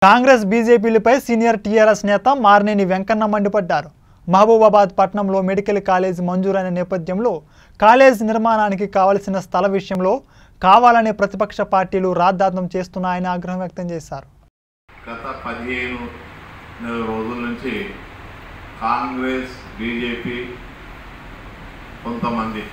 Congress బీజేపీలపై senior TRS నేత మారినేని వెంకన్న మండిపడ్డారు మహబూబాబాద్ పట్టణంలో మెడికల్ కాలేజ్ మంజూరైన నేపథ్యంలో కాలేజ్ నిర్మాణానికి కావలసిన స్థల విషయంలో కావాలనే ప్రతిపక్ష పార్టీలు రాద్ధాంతం చేస్తున్నాయని ఆగ్రహం వ్యక్తం చేశారు గత పదిహేను నెల రోజుల నుంచి కాంగ్రెస్ బీజేపీ కొంతమంది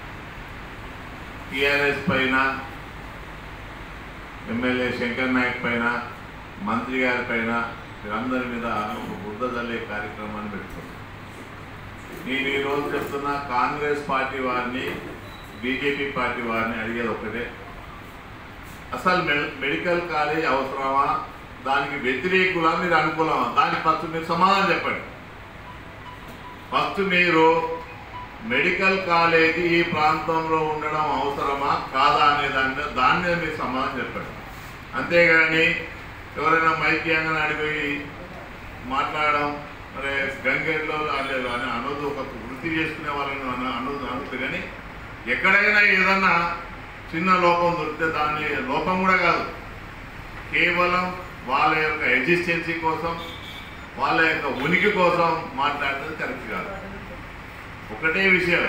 టీఆర్ఎస్ పైన ఎమ్మెల్యే శంకర్ నాయక్ పైన మంత్రి గారి పైన వీరందరి మీద ఒక బుద్ధ జల్లే కార్యక్రమాన్ని పెట్టుకున్నాం నేను ఈరోజు చెప్తున్నా కాంగ్రెస్ పార్టీ వారిని బీజేపీ పార్టీ వారిని అడిగేది ఒకటే అసలు మె- మెడికల్ కాలేజ్ అవసరమా దానికి వ్యతిరేకులా మీరు అనుకూలమా దానికి ఫస్ట్ మీరు సమాధానం చెప్పండి ఫస్ట్ మీరు మెడికల్ కాలేజీ ఈ ప్రాంతంలో ఉండడం అవసరమా కాదా అనే దాని మీద దాని మీద మీరు సమాధానం చెప్పండి అంతేగాని ఎవరైనా మైక్యాంగా అడిపోయి మాట్లాడడం మరి గంగేట్లో లేదు అని అనొద్దు ఒక వృత్తి చేసుకునే వాళ్ళని అన- అనొద్దు అనొద్దు కానీ ఎక్కడైనా ఏదన్నా చిన్న లోపం దొరికితే దాన్ని లోపం కూడా కాదు కేవలం వాళ్ళ యొక్క ఎగ్జిస్టెన్సీ కోసం వాళ్ళ యొక్క ఉనికి కోసం మాట్లాడేది కరెక్ట్ కాదు ఒకటే విషయం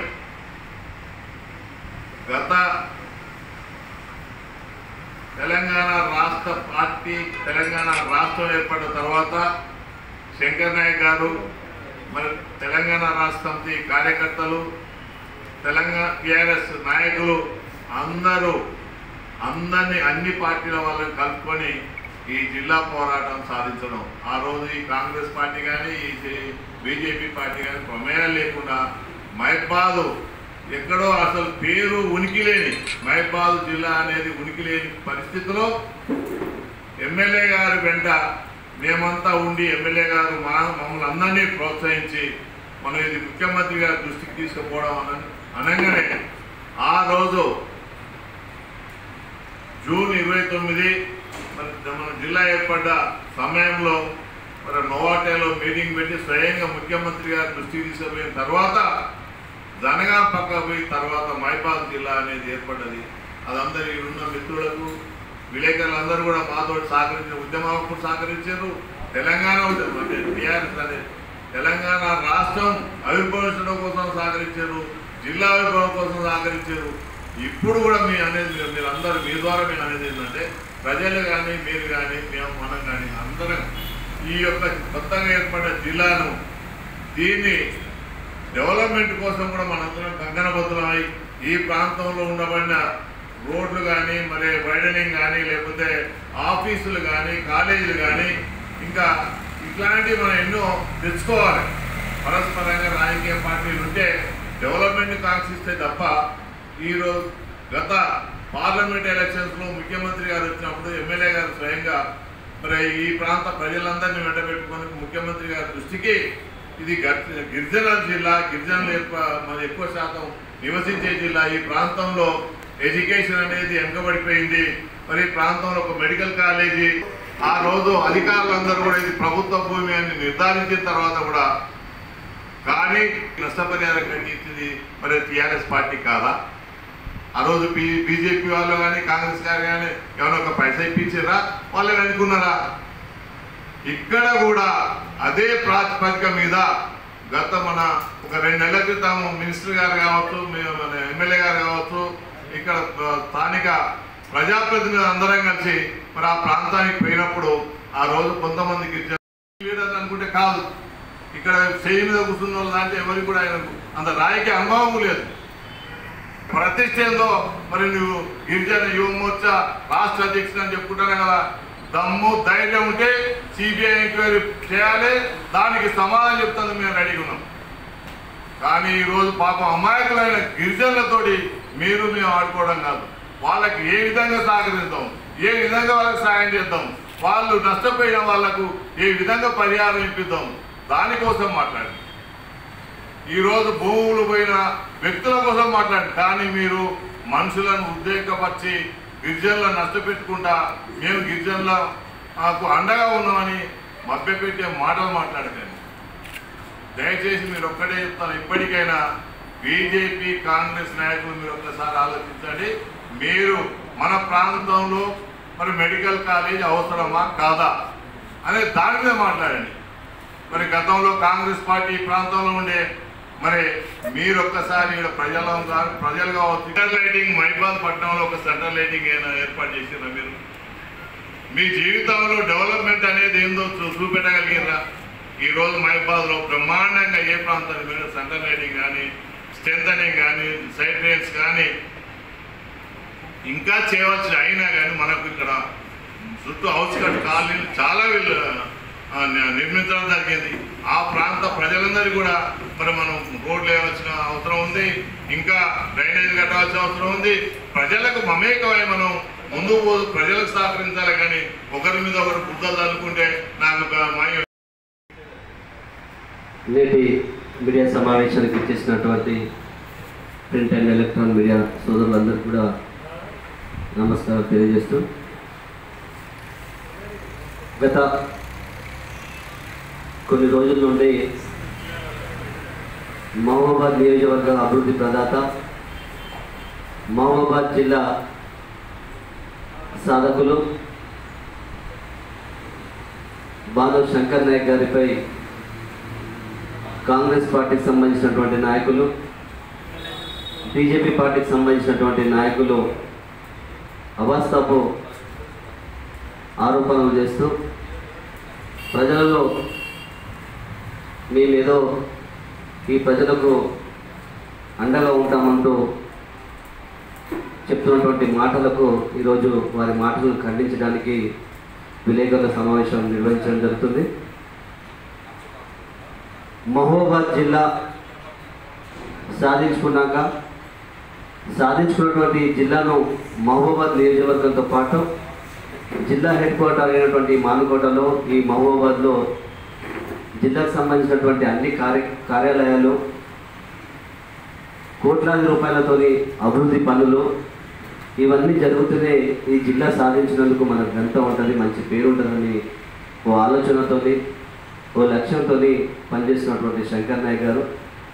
గత తెలంగాణ రాష్ట్ర పార్టీ తెలంగాణ రాష్ట్రం ఏర్పడిన తర్వాత శంకర్ నాయక్ గారు మరి తెలంగాణ రాష్ట్ర సమితి కార్యకర్తలు తెలంగాణ టిఆర్ఎస్ నాయకులు అందరూ అందరినీ అన్ని పార్టీల వాళ్ళని కలుపుకొని ఈ జిల్లా పోరాటం సాధించడం ఆ రోజు ఈ కాంగ్రెస్ పార్టీ కానీ ఈ బీజేపీ పార్టీ కానీ ప్రమేయం లేకుండా మైబాదు ఎక్కడో అసలు పేరు ఉనికి లేని మైబాదు జిల్లా అనేది ఉనికి లేని పరిస్థితిలో ఎమ్మెల్యే గారి వెంట మేమంతా ఉండి ఎమ్మెల్యే గారు మా మమ్మల్ని అందరినీ ప్రోత్సహించి మనం ఇది ముఖ్యమంత్రి గారి దృష్టికి తీసుకుపోవడం అని అనగానే ఆ రోజు జూన్ ఇరవై తొమ్మిది మరి మన జిల్లా ఏర్పడ్డ సమయంలో మరి నోవాటేలో మీటింగ్ పెట్టి స్వయంగా ముఖ్యమంత్రి గారి దృష్టికి తీసుకుపోయిన తర్వాత జనగా పక్క పోయి తర్వాత మైబాద్ జిల్లా అనేది ఏర్పడ్డది అదందరి ఉన్న మిత్రులకు విలేకరులందరూ కూడా మాతో సహకరించిన ఉద్యమాలకు సహకరించారు తెలంగాణ ఉద్యమం అంటే టీఆర్ఎస్ అనేది తెలంగాణ రాష్ట్రం ఆవిర్భవించడం కోసం సహకరించారు జిల్లా ఆవిర్భావం కోసం సహకరించారు ఇప్పుడు కూడా మీ అనేది మీరు- మీరందరూ మీ ద్వారా మేము అనేది ఏంటంటే ప్రజలు కానీ మీరు కానీ మేము మనం కానీ అందరం ఈ యొక్క కొత్తగా ఏర్పడిన జిల్లాను దీన్ని డెవలప్మెంట్ కోసం కూడా మనందరం కంకణబద్ధమై ఈ ప్రాంతంలో ఉండబడిన రోడ్లు కానీ మరి వైడనింగ్ కానీ లేకపోతే ఆఫీసులు కానీ కాలేజీలు కానీ ఇంకా ఇట్లాంటివి మనం ఎన్నో తెచ్చుకోవాలి పరస్పరంగా రాజకీయ పార్టీలు ఉంటే డెవలప్మెంట్ కాంక్షిస్తే తప్ప ఈరోజు గత పార్లమెంట్ ఎలక్షన్స్లో ముఖ్యమంత్రి గారు వచ్చినప్పుడు ఎమ్మెల్యే గారు స్వయంగా మరి ఈ ప్రాంత ప్రజలందరినీ వెంటబెట్టుకొని ముఖ్యమంత్రి గారి దృష్టికి ఇది గర్- గిరిజన జిల్లా గిరిజనులు ఎక్కువ మరి ఎక్కువ శాతం నివసించే జిల్లా ఈ ప్రాంతంలో ఎడ్యుకేషన్ అనేది వెనుకబడిపోయింది మరి ఈ ప్రాంతంలో ఒక మెడికల్ కాలేజీ ఆ రోజు అధికారులందరూ కూడా ఇది ప్రభుత్వ భూమి అని నిర్ధారించిన తర్వాత కూడా కానీ నష్టపరిహారం కట్టించింది మరి టీఆర్ఎస్ పార్టీ కాదా ఆ రోజు బీ బీజేపీ వాళ్ళు కానీ కాంగ్రెస్ గారు కానీ ఏమైనా ఒక పైసా ఇప్పించారా వాళ్ళు అనుకున్నారా ఇక్కడ కూడా అదే ప్రాతిపదిక మీద గత మన ఒక రెండు నెలల క్రితం మినిస్టర్ గారు కావచ్చు మీ- మన ఎమ్మెల్యే గారు కావచ్చు ఇక్కడ ప- స్థానిక ప్రజాప్రతినిధులు అందరం కలిసి మరి ఆ ప్రాంతానికి పోయినప్పుడు ఆ రోజు కొంతమంది గిరిజన లీడర్లు అనుకుంటే కాదు ఇక్కడ చేయి మీద కూర్చున్న వాళ్ళు దాంట్లో ఎవరికి కూడా ఆయనకు అంత రాజకీయ అనుభవం లేదు ప్రతిష్ట ఏందో మరి నువ్వు గిరిజన యువ మోర్చా రాష్ట్ర అధ్యక్షుడు అని చెప్పుకుంటానే కదా దమ్ము ధైర్యం ఉంటే సిబిఐ ఎంక్వైరీ చేయాలి దానికి సమాధానం చెప్తాను మేము రెడీగా ఉన్నాం కానీ ఈరోజు పాపం అమాయకులైన గిరిజనులతోటి మీరు మేము ఆడుకోవడం కాదు వాళ్ళకి ఏ విధంగా సహకరిద్దాం ఏ విధంగా వాళ్ళకి సాయం చేద్దాం వాళ్ళు నష్టపోయిన వాళ్ళకు ఏ విధంగా పరిహారం ఇప్పిద్దాం దానికోసం మాట్లాడండి ఈరోజు భూములు పోయిన వ్యక్తుల కోసం మాట్లాడండి కానీ మీరు మనుషులను ఉద్రేకపరిచి గిరిజనులను నష్టపెట్టుకుంటా మేము గిరిజనులకు అండగా ఉన్నామని మభ్యపెట్టే మాటలు మాట్లాడకండి దయచేసి మీరు ఒక్కటే చెప్తాను ఇప్పటికైనా బీజేపీ కాంగ్రెస్ నాయకులు మీరు ఒక్కసారి ఆలోచించండి మీరు మన ప్రాంతంలో మరి మెడికల్ కాలేజ్ అవసరమా కాదా అనే దాని మీద మాట్లాడండి మరి గతంలో కాంగ్రెస్ పార్టీ ఈ ప్రాంతంలో ఉండే మరి మీరు ఒక్కసారి ఇక్కడ ప్రజల ప్రజలు కావచ్చు సెంటర్ లైటింగ్ మైబాద్ పట్టణంలో ఒక సెంటర్ లైటింగ్ ఏమైనా ఏర్పాటు చేసిరా మీరు మీ జీవితంలో డెవలప్మెంట్ అనేది ఏందో చూ- చూపెట్టగలిగినరా ఈ రోజు మైబాద్లో బ్రహ్మాండంగా ఏ ప్రాంతానికి పోయినా సెంటర్ లైటింగ్ కానీ స్ట్రెంథనింగ్ కానీ సైడ్ డ్రైన్స్ కానీ ఇంకా చేయవలసి అయినా కానీ మనకు ఇక్కడ చుట్టూ హౌస్ కట్ కాలనీలు చాలా వీళ్ళు ఆ, ని- నిర్మించడం జరిగింది ఆ ప్రాంత ప్రజలందరికీ కూడా మరి మనం రోడ్లు వేయవలసిన అవసరం ఉంది ఇంకా డ్రైనేజ్ కట్టవలసిన అవసరం ఉంది ప్రజలకు మమేకమై మనం ముందుకు పో ప్రజలకు సహకరించాలి కానీ ఒకరి మీద ఒకరు బుద్ధలు చల్లుకుంటే నాకు ఒక మై నేటి మీడియా సమావేశానికి ఇచ్చేసినటువంటి ప్రింట్ అండ్ ఎలక్ట్రానిక్ మీడియా సోదరులందరికీ కూడా నమస్కారం తెలియజేస్తూ గత కొన్ని రోజుల నుండి మహబూబాద్ నియోజకవర్గ అభివృద్ధి ప్రదాత మహబూబాద్ జిల్లా సాధకులు బాను శంకర్ నాయక్ గారిపై కాంగ్రెస్ పార్టీకి సంబంధించినటువంటి నాయకులు బీజేపీ పార్టీకి సంబంధించినటువంటి నాయకులు అవాస్తపు ఆరోపణలు చేస్తూ ప్రజలలో మేమేదో ఈ ప్రజలకు అండగా ఉంటామంటూ చెప్తున్నటువంటి మాటలకు ఈరోజు వారి మాటలను ఖండించడానికి విలేకరుల సమావేశం నిర్వహించడం జరుగుతుంది మహోబాద్ జిల్లా సాధించుకున్నాక సాధించుకున్నటువంటి ఈ జిల్లాను మహబూబాద్ నియోజకవర్గంతో పాటు జిల్లా హెడ్ క్వార్టర్ అయినటువంటి మానుకోటలో ఈ మహబూబాబాద్లో జిల్లాకు సంబంధించినటువంటి అన్ని కార్య కార్యాలయాలు కోట్లాది రూపాయలతోని అభివృద్ధి పనులు ఇవన్నీ జరుగుతూనే ఈ జిల్లా సాధించినందుకు మనకు గంట ఉంటుంది మంచి పేరు ఉంటుందని ఓ ఆలోచనతోని ఓ లక్ష్యంతో పనిచేస్తున్నటువంటి శంకర్ నాయక్ గారు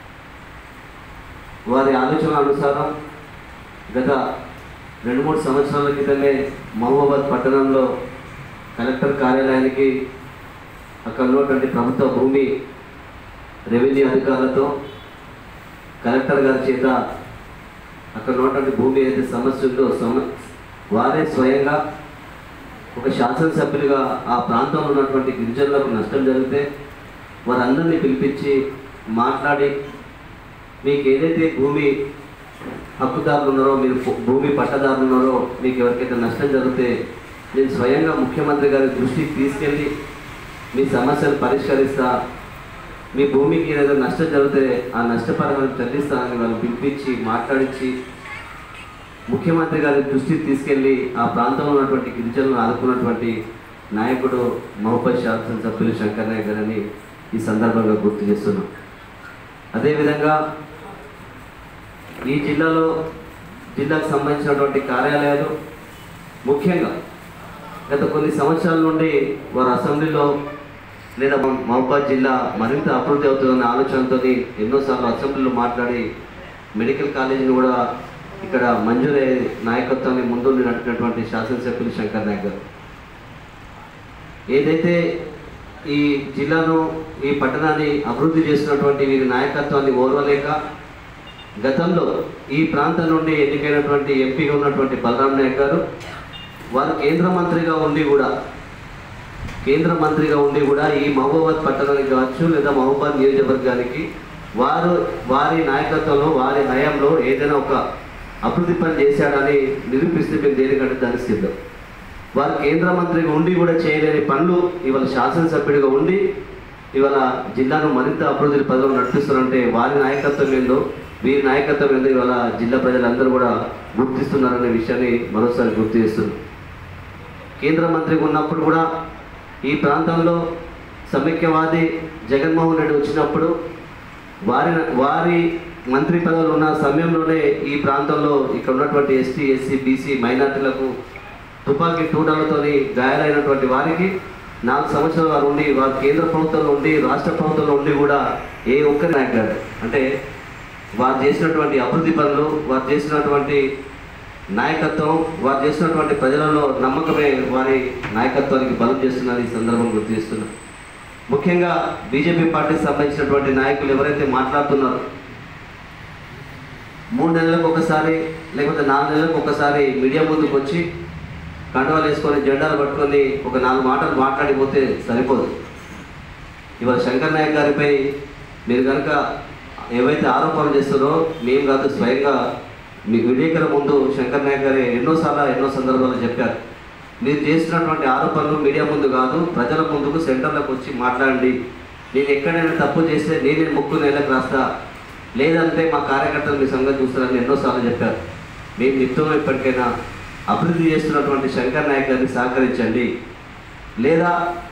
వారి ఆలోచన అనుసారం గత రెండు మూడు సంవత్సరాల క్రితమే మహబూబాద్ పట్టణంలో కలెక్టర్ కార్యాలయానికి అక్కడ ఉన్నటువంటి ప్రభుత్వ భూమి రెవెన్యూ అధికారులతో కలెక్టర్ గారి చేత అక్కడ ఉన్నటువంటి భూమి ఏదైతే సమస్య ఉందో సమ వారే స్వయంగా ఒక శాసనసభ్యులుగా ఆ ప్రాంతంలో ఉన్నటువంటి గిరిజనులకు నష్టం జరిగితే వారందరినీ పిలిపించి మాట్లాడి మీకు ఏదైతే భూమి హక్కుదారులు ఉన్నారో మీరు భూ- భూమి పట్టదారులు ఉన్నారో మీకు ఎవరికైతే నష్టం జరిగితే నేను స్వయంగా ముఖ్యమంత్రి గారి దృష్టికి తీసుకెళ్ళి మీ సమస్యలు పరిష్కరిస్తా మీ భూమికి ఏదైనా నష్టం జరిగితే ఆ నష్టపరిహారం చెల్లిస్తానని వాళ్ళు పిలిపించి మాట్లాడించి ముఖ్యమంత్రి గారి దృష్టికి తీసుకెళ్ళి ఆ ప్రాంతంలో ఉన్నటువంటి గిరిజనులను ఆదుకున్నటువంటి నాయకుడు మహబూబ్ శాసనసభ్యులు శంకర్ నాయక్ గారని ఈ సందర్భంగా గుర్తు చేస్తున్నాం అదేవిధంగా ఈ జిల్లాలో జిల్లాకు సంబంధించినటువంటి కార్యాలయాలు ముఖ్యంగా గత కొన్ని సంవత్సరాల నుండి వారు అసెంబ్లీలో లేదా మహ- మహబూబాద్ జిల్లా మరింత అభివృద్ధి అవుతుందన్న ఆలోచనతో ఎన్నోసార్లు అసెంబ్లీలో మాట్లాడి మెడికల్ కాలేజీని కూడా ఇక్కడ మంజూరయ్యే నాయకత్వాన్ని ముందుండి నడిపినటువంటి శాసనసభ్యులు శంకర్ నాయక్ గారు ఏదైతే ఈ జిల్లాను ఈ పట్టణాన్ని అభివృద్ధి చేసినటువంటి వీరి నాయకత్వాన్ని ఓర్వలేక గతంలో ఈ ప్రాంతం నుండి ఎన్నికైనటువంటి ఎంపీగా ఉన్నటువంటి బలరాం నాయక్ గారు వారు కేంద్ర మంత్రిగా ఉండి కూడా కేంద్ర మంత్రిగా ఉండి కూడా ఈ మహబూబాద్ పట్టణానికి కావచ్చు లేదా మహబూబాద్ నియోజకవర్గానికి వారు వారి నాయకత్వంలో వారి హయాంలో ఏదైనా ఒక అభివృద్ధి పని చేశాడని నిరూపిస్తే మేము దేనికంటే దానికి సిద్ధం వారు కేంద్ర మంత్రిగా ఉండి కూడా చేయలేని పనులు ఇవాళ శాసనసభ్యుడిగా ఉండి ఇవాళ జిల్లాను మరింత అభివృద్ధి పదవులు నడిపిస్తున్నారంటే వారి నాయకత్వం ఏందో వీరి నాయకత్వం ఏందో ఇవాళ జిల్లా ప్రజలందరూ కూడా గుర్తిస్తున్నారనే విషయాన్ని మరోసారి గుర్తు చేస్తున్నారు కేంద్ర మంత్రిగా ఉన్నప్పుడు కూడా ఈ ప్రాంతంలో సమైక్యవాది జగన్మోహన్ రెడ్డి వచ్చినప్పుడు వారి వారి మంత్రి పదవులు ఉన్న సమయంలోనే ఈ ప్రాంతంలో ఇక్కడ ఉన్నటువంటి ఎస్టీ ఎస్సీ బీసీ మైనార్టీలకు తుపాకీ టూటాలతోని గాయాలైనటువంటి వారికి నాలుగు సంవత్సరాలు వారు ఉండి వారు కేంద్ర ప్రభుత్వంలో ఉండి రాష్ట్ర ప్రభుత్వంలో ఉండి కూడా ఏ ఒక్కరి నాయకుడు అంటే వారు చేసినటువంటి అభివృద్ధి పనులు వారు చేసినటువంటి నాయకత్వం వారు చేస్తున్నటువంటి ప్రజలలో నమ్మకమే వారి నాయకత్వానికి బలం చేస్తున్నది ఈ సందర్భం గుర్తు చేస్తున్నా ముఖ్యంగా బీజేపీ పార్టీకి సంబంధించినటువంటి నాయకులు ఎవరైతే మాట్లాడుతున్నారో మూడు నెలలకు ఒకసారి లేకపోతే నాలుగు నెలలకు ఒకసారి మీడియా ముందుకు వచ్చి కండవాలు వేసుకొని జెండాలు పట్టుకొని ఒక నాలుగు మాటలు మాట్లాడిపోతే సరిపోదు ఇవాళ శంకర్ నాయక్ గారిపై మీరు కనుక ఏవైతే ఆరోపణలు చేస్తారో మేము కాదు స్వయంగా మీ విలేకరుల ముందు శంకర్ నాయక్ గారు ఎన్నోసార్లు ఎన్నో సందర్భాలు చెప్పారు మీరు చేస్తున్నటువంటి ఆరోపణలు మీడియా ముందు కాదు ప్రజల ముందుకు సెంటర్లకు వచ్చి మాట్లాడండి నేను ఎక్కడైనా తప్పు చేస్తే నేనే ముక్కు నెలకు రాస్తా లేదంటే మా కార్యకర్తలు మీ సంగతి చూస్తారని ఎన్నోసార్లు చెప్పారు మేము నిత్యం ఇప్పటికైనా అభివృద్ధి చేస్తున్నటువంటి శంకర్ నాయక్ గారిని సహకరించండి లేదా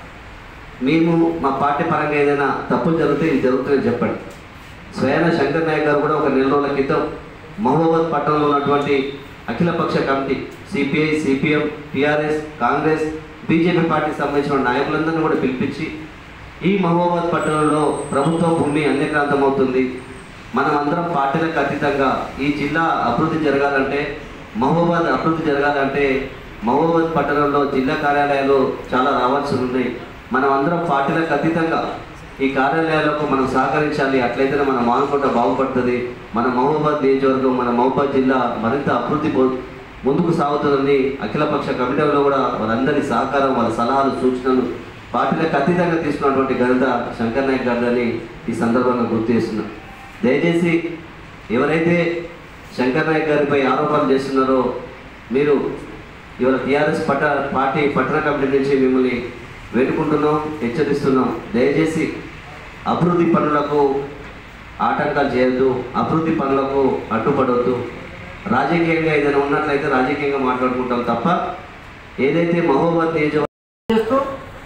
మేము మా పార్టీ పరంగా ఏదైనా తప్పులు జరిగితే ఇది జరుగుతుందని చెప్పండి స్వయాన శంకర్ నాయక్ గారు కూడా ఒక నెల రోజుల క్రితం మహబూబాద్ పట్టణంలో ఉన్నటువంటి అఖిలపక్ష committee CPI CPM TRS Congress BJP పార్టీకి సంబంధించిన నాయకులందరినీ కూడా పిలిపించి ఈ మహబూబాద్ పట్టణంలో ప్రభుత్వ భూమి అన్యక్రాంతమవుతుంది మనం అందరం పార్టీలకు అతీతంగా ఈ జిల్లా అభివృద్ధి జరగాలంటే మహబూబాద్ అభివృద్ధి జరగాలంటే మహబూబాద్ పట్టణంలో జిల్లా కార్యాలయాలు చాలా రావాల్సి ఉన్నాయి మనం అందరం పార్టీలకు అతీతంగా ఈ కార్యాలయాలకు మనం సహకరించాలి అట్లయితేనే మన మానుకోట బాగుపడుతుంది మన మహబూబాద్ నియోజకవర్గం మన మహబూబాద్ జిల్లా మరింత అభివృద్ధి పొ- ముందుకు సాగుతుందని అఖిలపక్ష కమిటీలో కూడా వాళ్ళందరి సహకారం వాళ్ళ సలహాలు సూచనలు పార్టీలకు అతీతంగా తీసుకున్నటువంటి ఘనత శంకర్ నాయక్ గారిని ఈ సందర్భంగా గుర్తు చేస్తున్నాం దయచేసి ఎవరైతే శంకర్ నాయక్ గారిపై ఆరోపణలు చేస్తున్నారో మీరు ఇవాళ టీఆర్ఎస్ పట్ట పార్టీ పట్టణ కమిటీ నుంచి మిమ్మల్ని వేడుకుంటున్నాం హెచ్చరిస్తున్నాం దయచేసి అభివృద్ధి పనులకు ఆటంకాలు చేయొద్దు అభివృద్ధి పనులకు అడ్డుపడవద్దు రాజకీయంగా ఏదైనా ఉన్నట్లయితే రాజకీయంగా మాట్లాడుకుంటాం తప్ప ఏదైతే మహోబాద్ నియోజకవర్గం చేస్తూ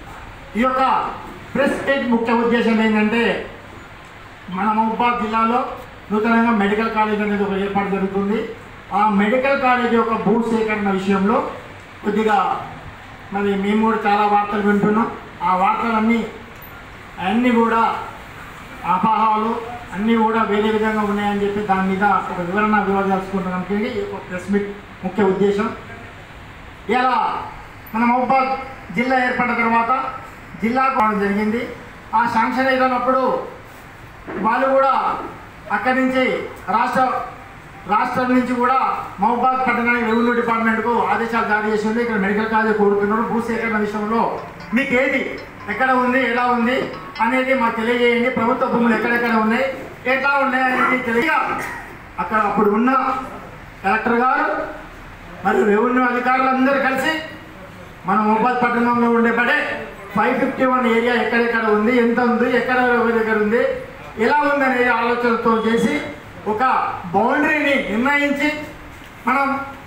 ఈ యొక్క ప్రెస్ మీట్ ముఖ్య ఉద్దేశం ఏంటంటే మన మహబాద్ జిల్లాలో నూతనంగా మెడికల్ కాలేజ్ అనేది ఒక ఏర్పాటు జరుగుతుంది ఆ మెడికల్ కాలేజ్ యొక్క భూ సేకరణ విషయంలో కొద్దిగా మరి మేము కూడా చాలా వార్తలు వింటున్నాం ఆ వార్తలన్నీ అన్నీ కూడా అపోహాలు అన్నీ కూడా వేరే విధంగా ఉన్నాయని చెప్పి దాని మీద ఒక వివరణ వివరించుకుంటున్నాం ఈ యొక్క ప్రెస్ మీట్ ముఖ్య ఉద్దేశం ఇలా మన మహబాద్ జిల్లా ఏర్పడిన తర్వాత జిల్లాకు రావడం జరిగింది ఆ శాంక్షన్ అయినప్పుడు వాళ్ళు కూడా అక్కడి నుంచి రాష్ట్ర రాష్ట్రం నుంచి కూడా మహబాద్ పట్టణానికి రెవెన్యూ డిపార్ట్మెంట్కు ఆదేశాలు జారీ చేసింది ఇక్కడ మెడికల్ కాలేజ్ కోరుతున్నారు భూసేకరణ విషయంలో మీకు ఏది ఎక్కడ ఉంది ఎలా ఉంది అనేది మాకు తెలియజేయండి ప్రభుత్వ భూములు ఎక్కడెక్కడ ఉన్నాయి ఎట్లా ఉన్నాయి అనేది తెలియ అక్కడ అప్పుడు ఉన్న కలెక్టర్ గారు మరియు రెవెన్యూ అధికారులందరూ కలిసి మన మొబైల్ పట్టణంలో ఉండే పడే ఫైవ్ ఫిఫ్టీ వన్ ఏరియా ఎక్కడెక్కడ ఉంది ఎంత ఉంది ఎక్కడ ఎవరి దగ్గర ఉంది ఎలా ఉంది అనేది ఆలోచనతో చేసి ఒక బౌండరీని నిర్ణయించి మనం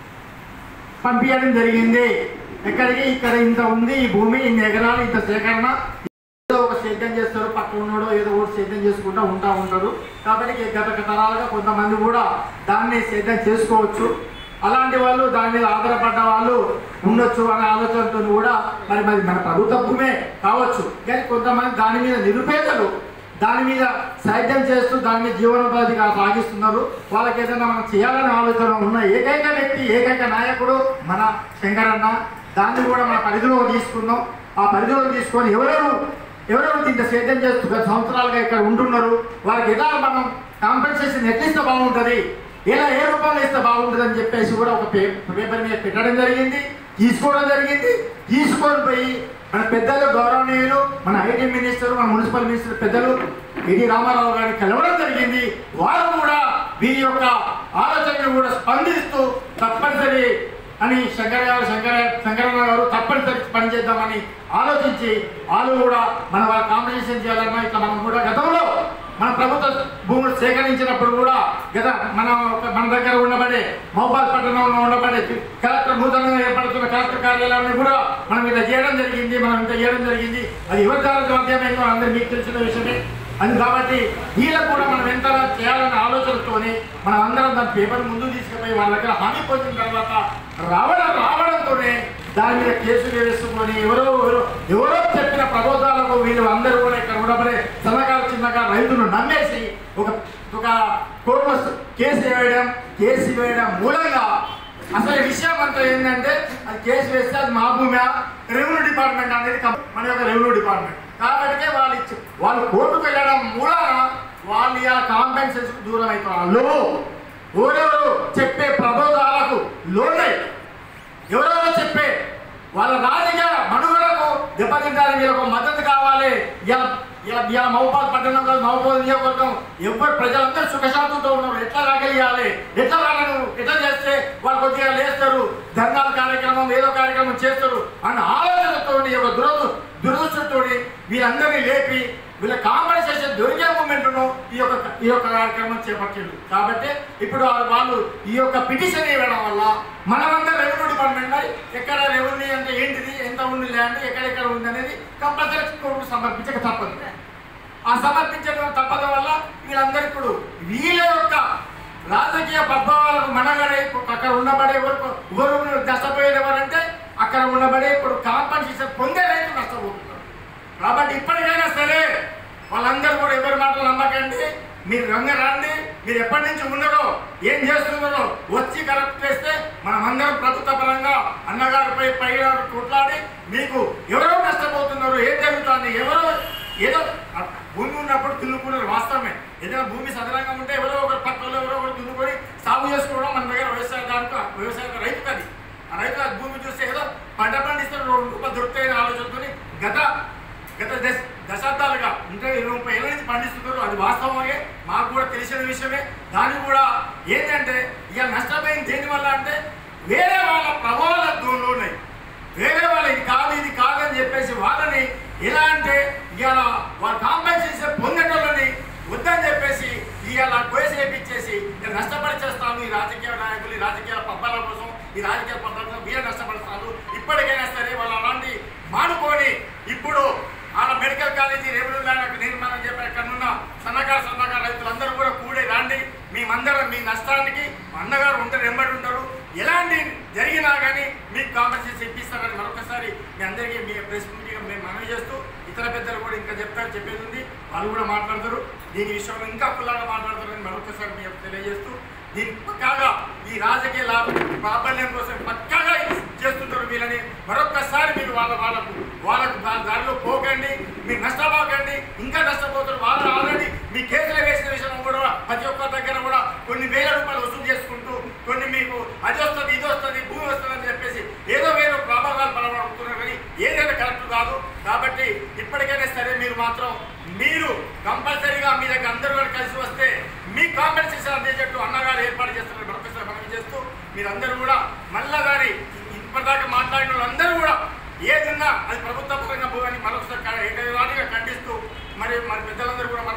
పంపించడం జరిగింది ఎక్కడికి ఇక్కడ ఇంత ఉంది ఈ భూమి ఇన్ని ఎకరాలు ఇంత సేకరణ ఏదో ఒక సేద్యం చేస్తారు పక్క ఉన్నాడు ఏదో ఒకటి సేద్యం చేసుకుంటూ ఉంటా ఉంటారు కాబట్టి గత తరాలుగా కొంతమంది కూడా దాన్ని సేద్యం చేసుకోవచ్చు అలాంటి వాళ్ళు దాని మీద ఆధారపడ్డ వాళ్ళు ఉండొచ్చు అనే ఆలోచనతో కూడా మరి మరి మన ప్రభుత్వ భూమే కావచ్చు కానీ కొంతమంది దాని మీద నిరుపేదలు దాని మీద సాధ్యం చేస్తూ దాని మీద జీవనోపాధిగా సాగిస్తున్నారు వాళ్ళకి ఏదైనా మనం చేయాలనే ఆలోచన ఉన్న ఏకైక వ్యక్తి ఏకైక నాయకుడు మన శంకరన్న దాన్ని కూడా మన పరిధిలో తీసుకుందాం ఆ పరిధిలో తీసుకొని ఎవరెవరు ఎవరెవరు దీంట్లో సేద్యం చేస్తూ గత సంవత్సరాలుగా ఇక్కడ ఉంటున్నారు వారికి ఎలా మనం కాంపెన్సేషన్ ఎట్లా ఇస్తే బాగుంటుంది ఎలా ఏ రూపంలో ఇస్తే బాగుంటుంది అని చెప్పేసి కూడా ఒక పే పేపర్ మీద పెట్టడం జరిగింది తీసుకోవడం జరిగింది తీసుకొని పోయి మన పెద్దలు గౌరవనీయులు మన ఐటీ మినిస్టర్ మన మున్సిపల్ మినిస్టర్ పెద్దలు ఎడి రామారావు గారిని కలవడం జరిగింది వారు కూడా వీరి యొక్క ఆలోచనను కూడా స్పందిస్తూ తప్పనిసరి అని శంకర గారు శంకర శంకరన్న గారు తప్పనిసరి పనిచేద్దామని ఆలోచించి వాళ్ళు కూడా మన వాళ్ళ కాంపిటీషన్ చేయాలన్నా ఇట్లా మనం కూడా గతంలో మన ప్రభుత్వ భూములు సేకరించినప్పుడు కూడా గత మన మన దగ్గర ఉండబడే మహబాద్ పట్టణంలో ఉండబడే కలెక్టర్ నూతనంగా ఏర్పడుతున్న కలెక్టర్ కార్యాలయాన్ని కూడా మనం ఇలా చేయడం జరిగింది మనం ఇంత చేయడం జరిగింది అది ఎవరి ద్వారా సాధ్యమైందో అందరికీ మీకు తెలిసిన విషయమే అది కాబట్టి వీళ్ళకు కూడా మనం ఎంత చేయాలనే ఆలోచనతోనే మనం అందరం దాని పేపర్ ముందు తీసుకుపోయి వాళ్ళ దగ్గర హామీ పొందిన తర్వాత రావడం రావడంతోనే దాని మీద కేసులు వేసుకొని ఎవరో ఎవరో ఎవరో చెప్పిన ప్రబోధాలకు వీళ్ళు అందరూ కూడా ఇక్కడ ఉండబడే సన్నకారు చిన్నగా రైతులు నమ్మేసి ఒక ఒక కోర్టులో కేసు వేయడం కేసు వేయడం మూలంగా అసలు ఈ విషయం అంతా ఏంటంటే అది కేసు వేస్తే అది మా భూమి రెవెన్యూ డిపార్ట్మెంట్ అనేది కం- మన యొక్క రెవెన్యూ డిపార్ట్మెంట్ కాబట్టి వాళ్ళు ఇచ్చి వాళ్ళు కోర్టుకు వెళ్ళడం మూలాన వాళ్ళు ఇలా కాంపెన్సేషన్ దూరం అవుతున్నారు ఎవరెవరు చెప్పే ప్రబోధాలకు లోనై ఎవరెవరో చెప్పే వాళ్ళ రాజకీయ మనుగడకు దెబ్బతింటానికి వీళ్ళకు మద్దతు కావాలి ఇలా ఇలా ఇలా మహబాద్ పట్టణం కాదు మహబాద్ నియోజకవర్గం ఎవరు ప్రజలందరూ సుఖశాంతంతో ఉన్నారు ఎట్లా రాగలిగాలి ఎట్లా వాళ్ళను ఎట్లా చేస్తే వాళ్ళు కొద్దిగా లేస్తారు ధర్నాల కార్యక్రమం ఏదో కార్యక్రమం చేస్తారు అన్న ఆలోచనతో ఒక దురదు దురదృష్టంతో వీళ్ళందరినీ లేపి వీళ్ళ కాంపన్సేషన్ దొరికే మూమెంట్ను ఈ యొక్క ఈ యొక్క కార్యక్రమం చేపట్టిండు కాబట్టి ఇప్పుడు ఆ- వాళ్ళు ఈ యొక్క పిటిషన్ ఇవ్వడం వల్ల మనమంతా రెవెన్యూ డిపార్ట్మెంట్ మరి ఎక్కడ రెవెన్యూ అంటే ఏంటిది ఎంత ఉంది ల్యాండ్ ఎక్కడెక్కడ ఉంది అనేది కంపల్సరీ కోర్టు సమర్పించక తప్పదు ఆ సమర్పించడం తప్పడం వల్ల వీళ్ళందరూ ఇప్పుడు వీళ్ళ యొక్క రాజకీయ ప్రభావాలకు మనగడే అక్కడ ఉండబడే ఎవరు ఎవరు నష్టపోయేది ఎవరంటే అక్కడ ఉండబడే ఇప్పుడు కాంపన్సేషన్ పొందే రైతు నష్టపోతున్నారు కాబట్టి ఇప్పటికైనా సరే వాళ్ళందరూ కూడా ఎవరి మాటలు నమ్మకండి మీరు రంగ రండి మీరు ఎప్పటి నుంచి ఉన్నారో ఏం చేస్తున్నారో వచ్చి కరెక్ట్ చేస్తే మనమందరం ప్రభుత్వ పరంగా అన్నగారిపై పైగా కొట్లాడి మీకు ఎవరో నష్టపోతున్నారు ఏం జరుగుతుంది ఎవరో ఏదో భూమి ఉన్నప్పుడు దున్నుకున్నారు వాస్తవమే ఏదైనా భూమి సదరంగా ఉంటే ఎవరో ఒకరు పక్కలో ఎవరో ఒకరు దున్నుకొని సాగు చేసుకోవడం మన దగ్గర వ్యవసాయదారుకు వ్యవసాయ రైతుకు అది ఆ రైతు ఆ భూమి చూస్తే ఏదో పంట పండిస్తారు రెండు రూపాయలు దొరుకుతాయని ఆలోచనతో గత గత దశ దశాబ్దాలుగా అంటే ఇరవై ముప్పై ఏళ్ళ నుంచి పండిస్తున్నారు అది వాస్తవమే మాకు కూడా తెలిసిన విషయమే దాన్ని కూడా ఏంటంటే ఇక నష్టపోయింది దేని వల్ల అంటే వేరే వాళ్ళ ప్రభావాల దూరంలో ఉన్నాయి వేరే వాళ్ళ ఇది కాదు ఇది కాదని చెప్పేసి వాళ్ళని ఎలా అంటే ఇవాళ వాళ్ళ కాంపెన్సేషన్ పొందేటోళ్ళని వద్దని చెప్పేసి ఇవాళ కేసు వేపించేసి నేను నష్టపడి చేస్తాను ఈ రాజకీయ నాయకులు ఈ రాజకీయ పబ్బాల కోసం ఈ రాజకీయ పబ్బాల కోసం వీరే నష్టపడతాను ఇప్పటికైనా సరే వాళ్ళు అలాంటి మానుకొని ఇప్పుడు ఆడ మెడికల్ కాలేజీ రెవెన్యూ ల్యాండ్ నిర్మాణం చెప్పి అక్కడ ఉన్న సన్నకారు సన్నకారు రైతులందరూ కూడా కూడి రాండి మేమందరం మీ నష్టానికి మా అన్నగారు ఉంటారు వెంబడి ఉంటారు ఎలాంటి జరిగినా కానీ మీకు కాంపెన్సేషన్ ఇప్పిస్తారని మరొకసారి మీ అందరికీ మీ ప్రెస్ మీటింగ్ మేము మనవి చేస్తూ ఇతర పెద్దలు కూడా ఇంకా చెప్తారు చెప్పేది ఉంది వాళ్ళు కూడా మాట్లాడతారు దీని విషయంలో ఇంకా కుల్లాగా మాట్లాడతారని మరొకసారి మీకు తెలియజేస్తూ దీనికి పక్కాగా ఈ రాజకీయ లాభం ప్రాబల్యం కోసం పక్కాగా ఇది చేస్తుంటారు వీళ్ళని మరొక్కసారి మీరు వాళ్ళ వాళ్ళకు వాళ్ళకు దాని దారిలో పోకండి మీరు నష్టపోకండి ఇంకా నష్టపోతారు వాళ్ళు ఆల్రెడీ మీ కేసులు వేసిన విషయం కూడా ప్రతి ఒక్కరి దగ్గర కూడా కొన్ని వేల రూపాయలు వసూలు చేసుకుంటూ కొన్ని మీకు అది వస్తుంది ఇది వస్తుంది భూమి వస్తుంది అని చెప్పేసి ఏదో వేరే ప్రభావాలు పడబడుతున్నారు కానీ ఏదైనా కరెక్ట్ కాదు కాబట్టి ఇప్పటికైనా సరే మీరు మాత్రం మీరు కంపల్సరీగా మీ దగ్గర అందరూ కూడా కలిసి వస్తే మీ కాంపెన్సేషన్ అందేటట్టు అన్నగారు ఏర్పాటు చేస్తున్నారు మరొకసారి మనం చేస్తూ మీరందరూ కూడా మళ్ళా గారి ఇప్పటిదాకా మాట్లాడిన వాళ్ళందరూ కూడా ఏదన్నా అది ప్రభుత్వ పరంగా పోవని మరొకసారి ఏకదానిగా ఖండిస్తూ మరి మరి పెద్దలందరూ కూడా